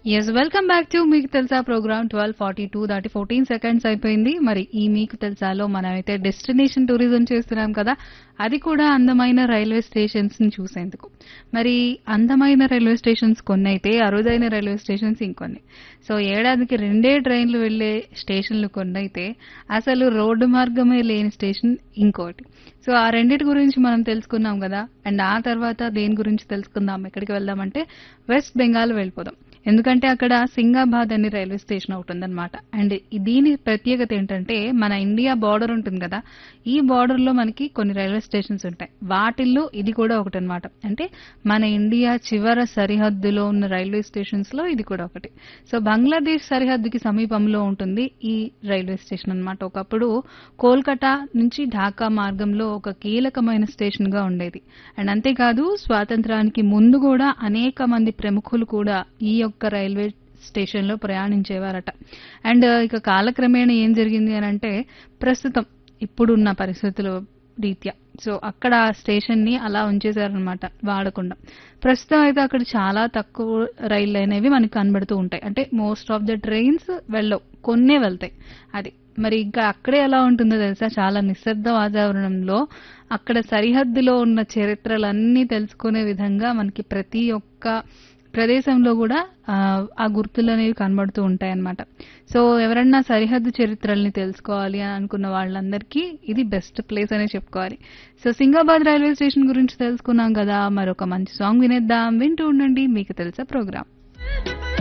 yes welcome back to మీకు తెలుసా program twelve forty two దాటి ఫోర్టీన్ సెకండ్స్ అయిపోయింది మరి ఈ మీకు తెలుసాలో మనమైతే డెస్టినేషన్ టూరిజం చేస్తున్నాం కదా అది కూడా అందమైన రైల్వే స్టేషన్స్ ని చూసేందుకు మరి అందమైన రైల్వే స్టేషన్స్ కొన్ని అయితే అరుదైన రైల్వే స్టేషన్స్ ఇంకొన్ని సో ఏడాదికి రెండే ట్రైన్లు వెళ్లే స్టేషన్లు కొన్ని అయితే అసలు రోడ్డు మార్గమే లేని స్టేషన్ ఇంకోటి సో ఆ రెండిటి గురించి మనం తెలుసుకున్నాం కదా అండ్ ఆ తర్వాత దేని గురించి తెలుసుకుందాం ఎక్కడికి వెళ్దామంటే వెస్ట్ బెంగాల్ వెళ్ళిపోదాం ఎందుకంటే అక్కడ సింగాబాద్ అనే రైల్వే స్టేషన్ ఒకటి ఉందన్నమాట అండ్ ఈ- దీని ప్రత్యేకత ఏంటంటే మన ఇండియా బార్డర్ ఉంటుంది కదా ఈ బార్డర్ లో మనకి కొన్ని రైల్వే స్టేషన్స్ ఉంటాయి వాటిల్లో ఇది కూడా ఒకటి అనమాట అంటే మన ఇండియా చివర సరిహద్దులో ఉన్న రైల్వే స్టేషన్స్ లో ఇది కూడా ఒకటి సో బంగ్లాదేశ్ సరిహద్దుకి సమీపంలో ఉంటుంది ఈ రైల్వే స్టేషన్ అన్నమాట ఒకప్పుడు కోల్కతా నుంచి ఢాకా మార్గంలో ఒక కీలకమైన స్టేషన్ గా ఉండేది అండ్ అంతేకాదు స్వాతంత్రానికి ముందు కూడా అనేక మంది ప్రముఖులు కూడా ఈ యొక్క రైల్వే స్టేషన్ లో ప్రయాణించేవారట అండ్ ఇక కాలక్రమేణా ఏం జరిగింది అని అంటే ప్రస్తుతం ఇప్పుడున్న పరిస్థితుల రీత్యా సో అక్కడ ఆ స్టేషన్ ని అలా ఉంచేశారనమాట వాడకుండా ప్రస్తుతం అయితే అక్కడ చాలా తక్కువ రైళ్లు అనేవి మనకి కనబడుతూ ఉంటాయి అంటే మోస్ట్ ఆఫ్ ద ట్రైన్స్ వెళ్ళవు కొన్నే వెళ్తాయి అది మరి ఇంకా అక్కడే ఎలా ఉంటుందో తెలుసా చాలా నిశ్శబ్ద వాతావరణంలో అక్కడ సరిహద్దులో ఉన్న చరిత్రలన్నీ తెలుసుకునే విధంగా మనకి ప్రతి ఒక్క ప్రదేశంలో కూడా ఆ, ఆ గుర్తులు అనేవి కనబడుతూ ఉంటాయి అన్నమాట సో ఎవరన్నా సరిహద్దు చరిత్రల్ని తెలుసుకోవాలి అని అనుకున్న వాళ్ళందరికీ ఇది బెస్ట్ ప్లేస్ అనే చెప్పుకోవాలి సో సింగాబాద్ రైల్వే స్టేషన్ గురించి తెలుసుకున్నాం కదా మరొక మంచి సాంగ్ వినేద్దాం వింటూ ఉండండి మీకు తెలుసా ప్రోగ్రామ్